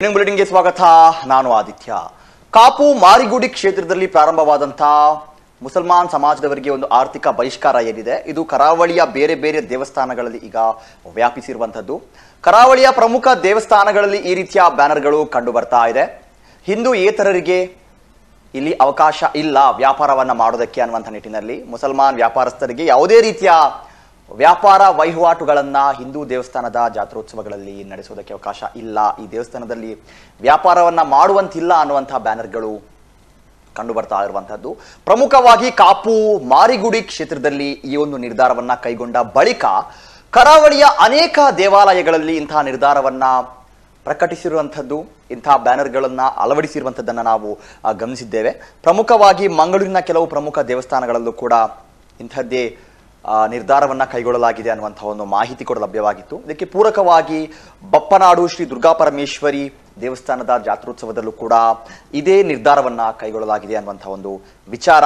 evening ಬುಲೆಟಿನ್ಗೆ ಸ್ವಾಗತ ನಾನು ಆದಿತ್ಯ ಕಾಪು ಮಾರಿಗುಡಿ ಕ್ಷೇತ್ರದಲ್ಲಿ ಪ್ರಾರಂಭವಾದಂಥ ಮುಸಲ್ಮಾನ್ ಸಮಾಜದವರಿಗೆ ಒಂದು ಆರ್ಥಿಕ ಬಹಿಷ್ಕಾರ ಏನಿದೆ ಇದು ಕರಾವಳಿಯ ಬೇರೆ ಬೇರೆ ದೇವಸ್ಥಾನಗಳಲ್ಲಿ ಈಗ ವ್ಯಾಪಿಸಿರುವಂಥದ್ದು ಕರಾವಳಿಯ ಪ್ರಮುಖ ದೇವಸ್ಥಾನಗಳಲ್ಲಿ ಈ ರೀತಿಯ ಬ್ಯಾನರ್ಗಳು ಕಂಡು ಬರ್ತಾ ಇದೆ ಹಿಂದೂ ಏತರರಿಗೆ ಇಲ್ಲಿ ಅವಕಾಶ ಇಲ್ಲ ವ್ಯಾಪಾರವನ್ನ ಮಾಡೋದಕ್ಕೆ ಅನ್ನುವಂಥ ನಿಟ್ಟಿನಲ್ಲಿ ಮುಸಲ್ಮಾನ್ ವ್ಯಾಪಾರಸ್ಥರಿಗೆ ಯಾವುದೇ ರೀತಿಯ ವ್ಯಾಪಾರ ವಹಿವಾಟುಗಳನ್ನ ಹಿಂದೂ ದೇವಸ್ಥಾನದ ಜಾತ್ರೋತ್ಸವಗಳಲ್ಲಿ ನಡೆಸೋದಕ್ಕೆ ಅವಕಾಶ ಇಲ್ಲ ಈ ದೇವಸ್ಥಾನದಲ್ಲಿ ವ್ಯಾಪಾರವನ್ನ ಮಾಡುವಂತಿಲ್ಲ ಅನ್ನುವಂಥ ಬ್ಯಾನರ್ಗಳು ಕಂಡು ಬರ್ತಾ ಇರುವಂತಹದ್ದು ಪ್ರಮುಖವಾಗಿ ಕಾಪು ಮಾರಿಗುಡಿ ಕ್ಷೇತ್ರದಲ್ಲಿ ಈ ಒಂದು ನಿರ್ಧಾರವನ್ನ ಕೈಗೊಂಡ ಬಳಿಕ ಕರಾವಳಿಯ ಅನೇಕ ದೇವಾಲಯಗಳಲ್ಲಿ ಇಂತಹ ನಿರ್ಧಾರವನ್ನ ಪ್ರಕಟಿಸಿರುವಂಥದ್ದು ಇಂತಹ ಬ್ಯಾನರ್ಗಳನ್ನ ಅಳವಡಿಸಿರುವಂಥದ್ದನ್ನು ನಾವು ಆ, ಗಮನಿಸಿದ್ದೇವೆ ಪ್ರಮುಖವಾಗಿ ಮಂಗಳೂರಿನ ಕೆಲವು ಪ್ರಮುಖ ದೇವಸ್ಥಾನಗಳಲ್ಲೂ ಕೂಡ ಇಂಥದ್ದೇ ಆ, ನಿರ್ಧಾರವನ್ನ ಕೈಗೊಳ್ಳಲಾಗಿದೆ ಅನ್ನುವಂತಹ ಒಂದು ಮಾಹಿತಿ ಕೂಡ ಲಭ್ಯವಾಗಿತ್ತು ಇದಕ್ಕೆ ಪೂರಕವಾಗಿ ಬಪ್ಪನಾಡು ಶ್ರೀ ದುರ್ಗಾ ಪರಮೇಶ್ವರಿ ದೇವಸ್ಥಾನದ ಜಾತ್ರೋತ್ಸವದಲ್ಲೂ ಕೂಡ ಇದೇ ನಿರ್ಧಾರವನ್ನ ಕೈಗೊಳ್ಳಲಾಗಿದೆ ಅನ್ನುವಂತಹ ಒಂದು ವಿಚಾರ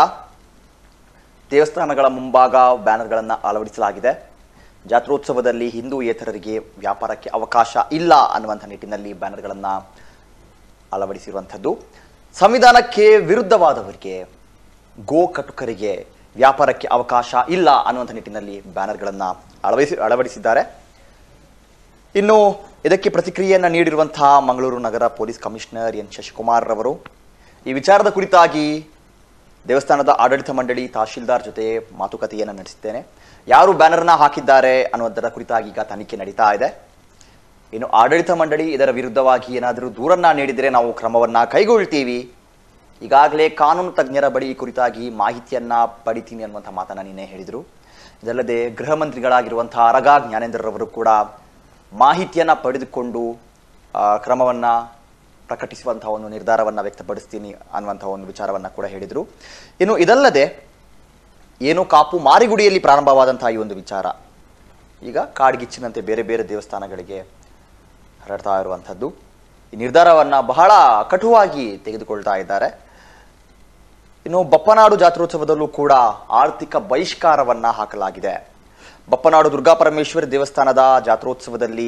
ದೇವಸ್ಥಾನಗಳ ಮುಂಭಾಗ ಬ್ಯಾನರ್ಗಳನ್ನ ಅಳವಡಿಸಲಾಗಿದೆ ಜಾತ್ರೋತ್ಸವದಲ್ಲಿ ಹಿಂದೂ ಏತರರಿಗೆ ವ್ಯಾಪಾರಕ್ಕೆ ಅವಕಾಶ ಇಲ್ಲ ಅನ್ನುವಂಥ ನಿಟ್ಟಿನಲ್ಲಿ ಬ್ಯಾನರ್ಗಳನ್ನ ಅಳವಡಿಸಿರುವಂಥದ್ದು ಸಂವಿಧಾನಕ್ಕೆ ವಿರುದ್ಧವಾದವರಿಗೆ ಗೋ ಕಟುಕರಿಗೆ ವ್ಯಾಪಾರಕ್ಕೆ ಅವಕಾಶ ಇಲ್ಲ ಅನ್ನುವಂಥ ನಿಟ್ಟಿನಲ್ಲಿ ಬ್ಯಾನರ್ಗಳನ್ನ ಅಳವಡಿಸಿ ಅಳವಡಿಸಿದ್ದಾರೆ ಇನ್ನು ಇದಕ್ಕೆ ಪ್ರತಿಕ್ರಿಯೆಯನ್ನ ನೀಡಿರುವಂತಹ ಮಂಗಳೂರು ನಗರ ಪೊಲೀಸ್ ಕಮಿಷನರ್ ಎನ್ ಶಶಿಕುಮಾರ್ ರವರು ಈ ವಿಚಾರದ ಕುರಿತಾಗಿ ದೇವಸ್ಥಾನದ ಆಡಳಿತ ಮಂಡಳಿ ತಹಶೀಲ್ದಾರ್ ಜೊತೆ ಮಾತುಕತೆಯನ್ನು ನಡೆಸಿದ್ದೇನೆ ಯಾರು ಬ್ಯಾನರ್ನ ಹಾಕಿದ್ದಾರೆ ಅನ್ನುವುದರ ಕುರಿತಾಗಿ ಈಗ ತನಿಖೆ ನಡೀತಾ ಇದೆ ಇನ್ನು ಆಡಳಿತ ಮಂಡಳಿ ಇದರ ವಿರುದ್ಧವಾಗಿ ಏನಾದರೂ ದೂರನ್ನ ನೀಡಿದರೆ ನಾವು ಕ್ರಮವನ್ನ ಕೈಗೊಳ್ತೀವಿ ಈಗಾಗಲೇ ಕಾನೂನು ತಜ್ಞರ ಬಳಿ ಈ ಕುರಿತಾಗಿ ಮಾಹಿತಿಯನ್ನ ಪಡಿತೀನಿ ಅನ್ನುವಂಥ ಮಾತನ್ನ ನಿನ್ನೆ ಹೇಳಿದರು ಇದಲ್ಲದೆ ಗೃಹ ಮಂತ್ರಿಗಳಾಗಿರುವಂತಹ ಅರಗ ಜ್ಞಾನೇಂದ್ರರವರು ಕೂಡ ಮಾಹಿತಿಯನ್ನ ಪಡೆದುಕೊಂಡು ಆ, ಕ್ರಮವನ್ನ ಪ್ರಕಟಿಸುವಂತಹ ಒಂದು ನಿರ್ಧಾರವನ್ನ ವ್ಯಕ್ತಪಡಿಸ್ತೀನಿ ಅನ್ನುವಂತಹ ಒಂದು ವಿಚಾರವನ್ನ ಕೂಡ ಹೇಳಿದರು ಇನ್ನು ಇದಲ್ಲದೆ ಏನು ಕಾಪು ಮಾರಿಗುಡಿಯಲ್ಲಿ ಪ್ರಾರಂಭವಾದಂತಹ ಈ ಒಂದು ವಿಚಾರ ಈಗ ಕಾಡ್ಗಿಚ್ಚಿನಂತೆ ಬೇರೆ ಬೇರೆ ದೇವಸ್ಥಾನಗಳಿಗೆ ಹರಡ್ತಾ ಇರುವಂಥದ್ದು ಈ ನಿರ್ಧಾರವನ್ನ ಬಹಳ ಕಟುವಾಗಿ ತೆಗೆದುಕೊಳ್ತಾ ಇದ್ದಾರೆ ಇನ್ನು ಬಪ್ಪನಾಡು ಜಾತ್ರೋತ್ಸವದಲ್ಲೂ ಕೂಡ ಆರ್ಥಿಕ ಬಹಿಷ್ಕಾರವನ್ನ ಹಾಕಲಾಗಿದೆ ಬಪ್ಪನಾಡು ದುರ್ಗಾ ಪರಮೇಶ್ವರಿ ದೇವಸ್ಥಾನದ ಜಾತ್ರೋತ್ಸವದಲ್ಲಿ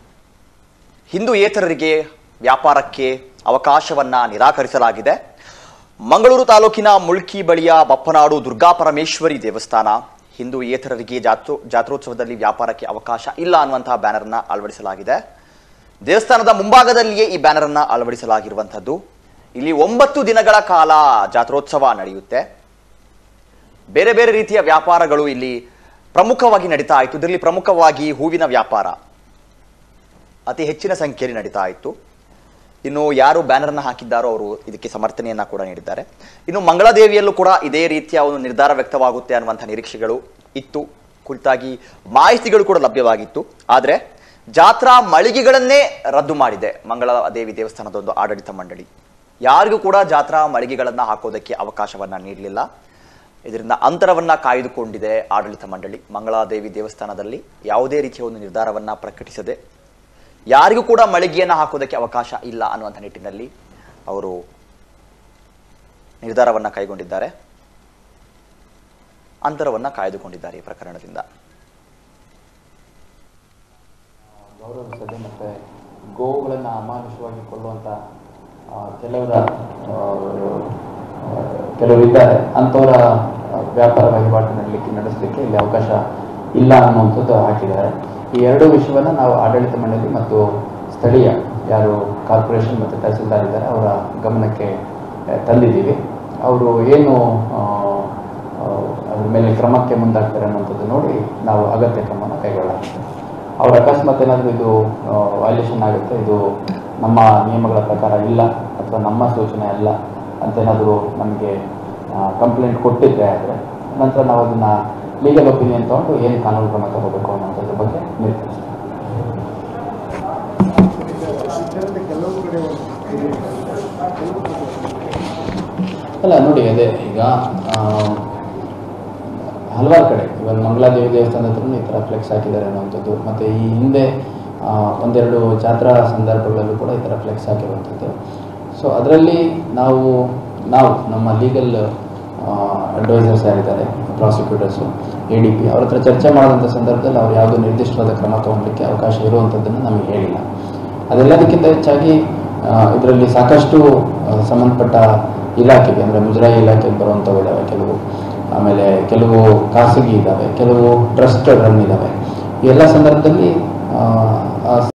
ಹಿಂದೂ ಏತರರಿಗೆ ವ್ಯಾಪಾರಕ್ಕೆ ಅವಕಾಶವನ್ನ ನಿರಾಕರಿಸಲಾಗಿದೆ ಮಂಗಳೂರು ತಾಲೂಕಿನ ಮುಳ್ಕಿ ಬಳಿಯ ಬಪ್ಪನಾಡು ದುರ್ಗಾ ಪರಮೇಶ್ವರಿ ದೇವಸ್ಥಾನ ಹಿಂದೂ ಏತರರಿಗೆ ಜಾತ್ರೋ ಜಾತ್ರೋತ್ಸವದಲ್ಲಿ ವ್ಯಾಪಾರಕ್ಕೆ ಅವಕಾಶ ಇಲ್ಲ ಅನ್ನುವಂತಹ ಬ್ಯಾನರ್ನ ಅಳವಡಿಸಲಾಗಿದೆ ದೇವಸ್ಥಾನದ ಮುಂಭಾಗದಲ್ಲಿಯೇ ಈ ಬ್ಯಾನರ್ ಅನ್ನ ಅಳವಡಿಸಲಾಗಿರುವಂಥದ್ದು ಇಲ್ಲಿ ಒಂಬತ್ತು ದಿನಗಳ ಕಾಲ ಜಾತ್ರೋತ್ಸವ ನಡೆಯುತ್ತೆ ಬೇರೆ ಬೇರೆ ರೀತಿಯ ವ್ಯಾಪಾರಗಳು ಇಲ್ಲಿ ಪ್ರಮುಖವಾಗಿ ನಡೀತಾ ಇತ್ತು ಇದರಲ್ಲಿ ಪ್ರಮುಖವಾಗಿ ಹೂವಿನ ವ್ಯಾಪಾರ ಅತಿ ಹೆಚ್ಚಿನ ಸಂಖ್ಯೆಯಲ್ಲಿ ನಡೀತಾ ಇತ್ತು ಇನ್ನು ಯಾರು ಬ್ಯಾನರ್ನ ಹಾಕಿದ್ದಾರೋ ಅವರು ಇದಕ್ಕೆ ಸಮರ್ಥನೆಯನ್ನ ಕೂಡ ನೀಡಿದ್ದಾರೆ ಇನ್ನು ಮಂಗಳದೇವಿಯಲ್ಲೂ ಕೂಡ ಇದೇ ರೀತಿಯ ಒಂದು ನಿರ್ಧಾರ ವ್ಯಕ್ತವಾಗುತ್ತೆ ಅನ್ನುವಂಥ ನಿರೀಕ್ಷೆಗಳು ಇತ್ತು ಕುರಿತಾಗಿ ಮಾಹಿತಿಗಳು ಕೂಡ ಲಭ್ಯವಾಗಿತ್ತು ಆದರೆ ಜಾತ್ರಾ ಮಳಿಗೆಗಳನ್ನೇ ರದ್ದು ಮಾಡಿದೆ ಮಂಗಳದೇವಿ ದೇವಸ್ಥಾನದ ಒಂದು ಆಡಳಿತ ಮಂಡಳಿ ಯಾರಿಗೂ ಕೂಡ ಜಾತ್ರಾ ಮಳಿಗೆಗಳನ್ನ ಹಾಕೋದಕ್ಕೆ ಅವಕಾಶವನ್ನ ನೀಡಲಿಲ್ಲ ಇದರಿಂದ ಅಂತರವನ್ನ ಕಾಯ್ದುಕೊಂಡಿದೆ ಆಡಳಿತ ಮಂಡಳಿ ಮಂಗಳಾದೇವಿ ದೇವಸ್ಥಾನದಲ್ಲಿ ಯಾವುದೇ ರೀತಿಯ ಒಂದು ನಿರ್ಧಾರವನ್ನ ಪ್ರಕಟಿಸದೆ ಯಾರಿಗೂ ಕೂಡ ಮಳಿಗೆಯನ್ನು ಹಾಕೋದಕ್ಕೆ ಅವಕಾಶ ಇಲ್ಲ ಅನ್ನುವಂಥ ನಿಟ್ಟಿನಲ್ಲಿ ಅವರು ನಿರ್ಧಾರವನ್ನ ಕೈಗೊಂಡಿದ್ದಾರೆ ಅಂತರವನ್ನ ಕಾಯ್ದುಕೊಂಡಿದ್ದಾರೆ ಈ ಪ್ರಕರಣದಿಂದ ಗೌರವಿಸದೆ ಮತ್ತು ಗೋವುಗಳನ್ನು ಅಮಾನುಷವಾಗಿ ಕೊಲ್ಲುವಂಥ ಆ, ಕೆಲವರ ಆ, ಆ, ಕೆಲವರು ಇದ್ದಾರೆ ಅಂಥವರ ಆ, ವ್ಯಾಪಾರ ವಹಿವಾಟು ನಡಲಿಕ್ಕೆ ನಡೆಸಲಿಕ್ಕೆ ಇಲ್ಲಿ ಅವಕಾಶ ಇಲ್ಲ ಅನ್ನುವಂಥದ್ದು ಹಾಕಿದ್ದಾರೆ ಈ ಎರಡು ವಿಷಯವನ್ನು ನಾವು ಆಡಳಿತ ಮಂಡಳಿ ಮತ್ತು ಸ್ಥಳೀಯ ಯಾರು ಕಾರ್ಪೊರೇಷನ್ ಮತ್ತು ತಹಸೀಲ್ದಾರ್ ಇದ್ದಾರೆ ಅವರ ಗಮನಕ್ಕೆ ಆ, ತಂದಿದ್ದೀವಿ ಅವರು ಏನು ಆ, ಆ, ಅದ್ರ ಮೇಲೆ ಕ್ರಮಕ್ಕೆ ಮುಂದಾಗ್ತಾರೆ ಅನ್ನುವಂಥದ್ದು ನೋಡಿ ನಾವು ಅಗತ್ಯ ಕ್ರಮನ ಕೈಗೊಳ್ಳಲಾಗ್ತದೆ ಅವ್ರ ಅಕಸ್ಮಾತ್ ಏನಾದರೂ ಇದು ವೈಲೇಷನ್ ಆಗುತ್ತೆ ಇದು ನಮ್ಮ ನಿಯಮಗಳ ಪ್ರಕಾರ ಇಲ್ಲ ಅಥವಾ ನಮ್ಮ ಸೂಚನೆ ಅಲ್ಲ ಅಂತೇನಾದರೂ ನಮಗೆ ಕಂಪ್ಲೇಂಟ್ ಕೊಟ್ಟಿದ್ರೆ ಆದರೆ ನಂತರ ನಾವು ಅದನ್ನು ಲೀಗಲ್ ಒಪಿನಿಯನ್ ತೊಗೊಂಡು ಏನು ಕಾನೂನು ಕ್ರಮ ತಗೋಬೇಕು ಅನ್ನೋಂಥದ್ರ ಬಗ್ಗೆ ನಿರ್ಧರಿಸ್ತೀವಿ ಅಲ್ಲ ನೋಡಿ ಅದೇ ಈಗ ಆ, ಹಲವಾರು ಕಡೆ ಇವಾಗ ಮಂಗಳಾದೇವಿ ದೇವಸ್ಥಾನದ ಹತ್ರನೂ ಈ ಥರ ಫ್ಲೆಕ್ಸ್ ಹಾಕಿದ್ದಾರೆ ಅನ್ನುವಂಥದ್ದು ಮತ್ತು ಈ ಹಿಂದೆ ಆ, ಒಂದೆರಡು ಜಾತ್ರಾ ಸಂದರ್ಭಗಳಲ್ಲೂ ಕೂಡ ಈ ಥರ ಫ್ಲೆಕ್ಸ್ ಹಾಕಿರುವಂಥದ್ದು ಸೊ ಅದರಲ್ಲಿ ನಾವು ನಾವು ನಮ್ಮ ಲೀಗಲ್ ಅಡ್ವೈಸರ್ಸ್ ಯಾರಿದ್ದಾರೆ ಪ್ರಾಸಿಕ್ಯೂಟರ್ಸು ಎ ಡಿ ಪಿ ಅವ್ರ ಹತ್ರ ಚರ್ಚೆ ಮಾಡಿದಂಥ ಸಂದರ್ಭದಲ್ಲಿ ಅವ್ರು ಯಾವುದೋ ನಿರ್ದಿಷ್ಟವಾದ ಕ್ರಮ ತೊಗೊಳ್ಲಿಕ್ಕೆ ಅವಕಾಶ ಇರುವಂಥದ್ದನ್ನು ನಮಗೆ ಹೇಳಿಲ್ಲ ಅದೆಲ್ಲದಕ್ಕಿಂತ ಹೆಚ್ಚಾಗಿ ಇದರಲ್ಲಿ ಸಾಕಷ್ಟು ಆ, ಸಂಬಂಧಪಟ್ಟ ಇಲಾಖೆಗೆ ಅಂದರೆ ಮುಜರಾಯಿ ಇಲಾಖೆಗೆ ಬರುವಂಥವು ಇದ್ದಾವೆ ಕೆಲವು ಆಮೇಲೆ ಕೆಲವು ಖಾಸಗಿ ಇದ್ದಾವೆ ಕೆಲವು ಟ್ರಸ್ಟ್ ರನ್ ಇದ್ದಾವೆ ಈ ಎಲ್ಲ ಸಂದರ್ಭದಲ್ಲಿ ಆ, ಆ